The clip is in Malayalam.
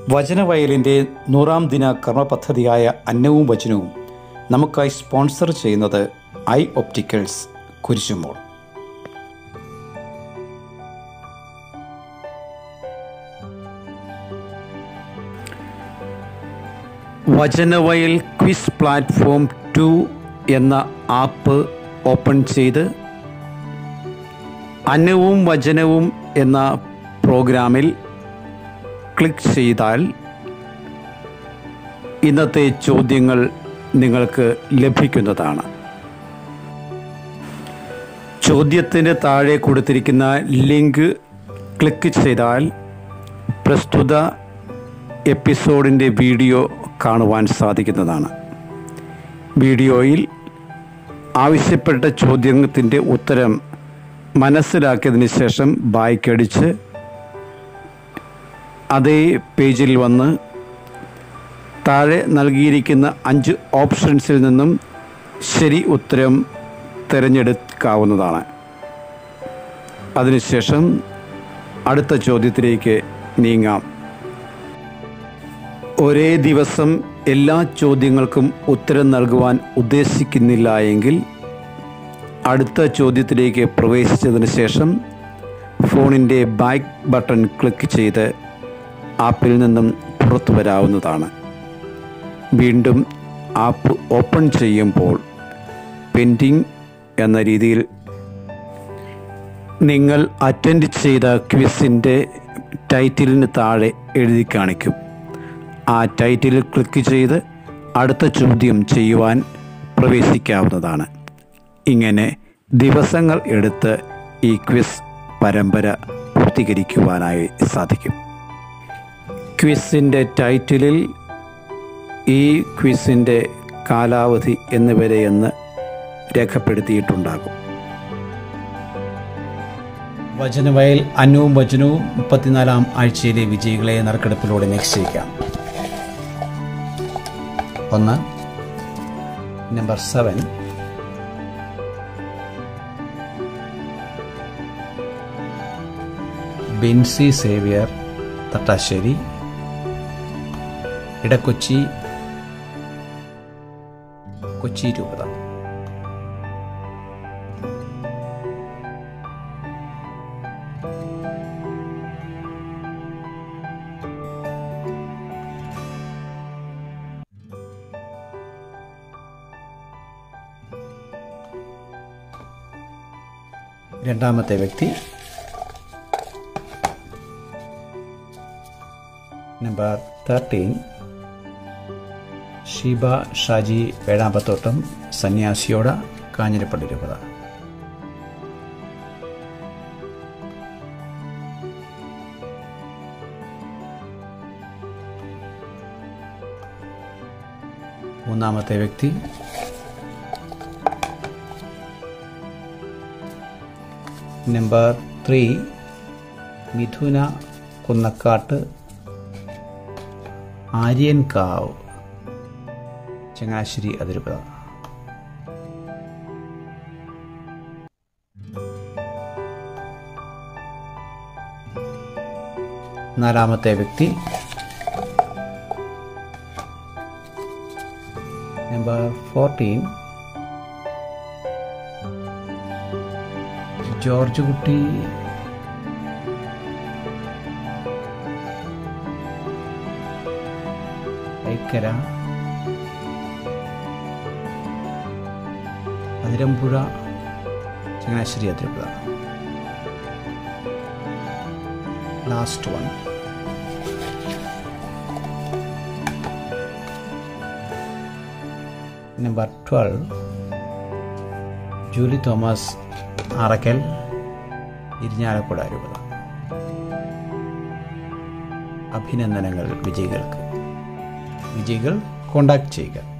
വചനവയലിൻ്റെ നൂറാം ദിന കർമ്മ പദ്ധതിയായ അന്നവും വചനവും നമുക്കായി സ്പോൺസർ ചെയ്യുന്നത് ഐ ഒപ്റ്റിക്കൽസ് കുരിശുമോൾ വചനവയൽ ക്വിസ് പ്ലാറ്റ്ഫോം ടു എന്ന ആപ്പ് ഓപ്പൺ ചെയ്ത് അന്നവും വചനവും എന്ന പ്രോഗ്രാമിൽ ക്ലിക്ക് ചെയ്താൽ ഇന്നത്തെ ചോദ്യങ്ങൾ നിങ്ങൾക്ക് ലഭിക്കുന്നതാണ് ചോദ്യത്തിന് താഴെ കൊടുത്തിരിക്കുന്ന ലിങ്ക് ക്ലിക്ക് ചെയ്താൽ പ്രസ്തുത എപ്പിസോഡിൻ്റെ വീഡിയോ കാണുവാൻ സാധിക്കുന്നതാണ് വീഡിയോയിൽ ആവശ്യപ്പെട്ട ചോദ്യത്തിൻ്റെ ഉത്തരം മനസ്സിലാക്കിയതിന് ശേഷം ബായ്ക്കടിച്ച് അതേ പേജിൽ വന്ന് താഴെ നൽകിയിരിക്കുന്ന അഞ്ച് ഓപ്ഷൻസിൽ നിന്നും ശരി ഉത്തരം തിരഞ്ഞെടുക്കാവുന്നതാണ് അതിനുശേഷം അടുത്ത ചോദ്യത്തിലേക്ക് നീങ്ങാം ഒരേ ദിവസം എല്ലാ ചോദ്യങ്ങൾക്കും ഉത്തരം നൽകുവാൻ ഉദ്ദേശിക്കുന്നില്ല എങ്കിൽ അടുത്ത ചോദ്യത്തിലേക്ക് പ്രവേശിച്ചതിന് ശേഷം ഫോണിൻ്റെ ബാക്ക് ബട്ടൺ ക്ലിക്ക് ചെയ്ത് ആപ്പിൽ നിന്നും പുറത്തു വരാവുന്നതാണ് വീണ്ടും ആപ്പ് ഓപ്പൺ ചെയ്യുമ്പോൾ പെൻഡിങ് എന്ന രീതിയിൽ നിങ്ങൾ അറ്റൻഡ് ചെയ്ത ക്വിസിൻ്റെ ടൈറ്റിലിന് താഴെ എഴുതി കാണിക്കും ആ ടൈറ്റിലിൽ ക്ലിക്ക് ചെയ്ത് അടുത്ത ചോദ്യം ചെയ്യുവാൻ പ്രവേശിക്കാവുന്നതാണ് ഇങ്ങനെ ദിവസങ്ങൾ എടുത്ത് ഈ ക്വിസ് പരമ്പര പൂർത്തീകരിക്കുവാനായി സാധിക്കും ക്വിസിൻ്റെ ടൈറ്റിലിൽ ഈ ക്വിസിൻ്റെ കാലാവധി എന്നിവരെയെന്ന് രേഖപ്പെടുത്തിയിട്ടുണ്ടാകും വചനവയൽ അനുവും വചനവും മുപ്പത്തിനാലാം ആഴ്ചയിലെ വിജയികളെ നറുക്കെടുപ്പിലൂടെ നിശ്ചയിക്കാം ഒന്ന് number seven Binsy Xavier Thattassery Edakochi Kochi രൂപത രണ്ടാമത്തെ വ്യക്തി നമ്പർ തേർട്ടീൻ ഷീബ ഷാജി വേഴാമ്പത്തോട്ടം സന്യാസിയോട കാഞ്ഞിരപ്പള്ളി രൂപത മൂന്നാമത്തെ വ്യക്തി നമ്പർ ത്രീ മിഥുന കുന്നക്കാട്ട് ആര്യൻകാവ് ചങ്ങനാശ്ശേരി അതിരൂപത നാലാമത്തെ വ്യക്തി number fourteen George Kutty Aikkara Athirampuzha Changanassery Athirappuzha last one number twelve Julie Thomas Arakkal Irinjalakuda രൂപത അഭിനന്ദനങ്ങൾ വിജയികൾക്ക് വിജയികൾ കോണ്ടാക്ട് ചെയ്യുക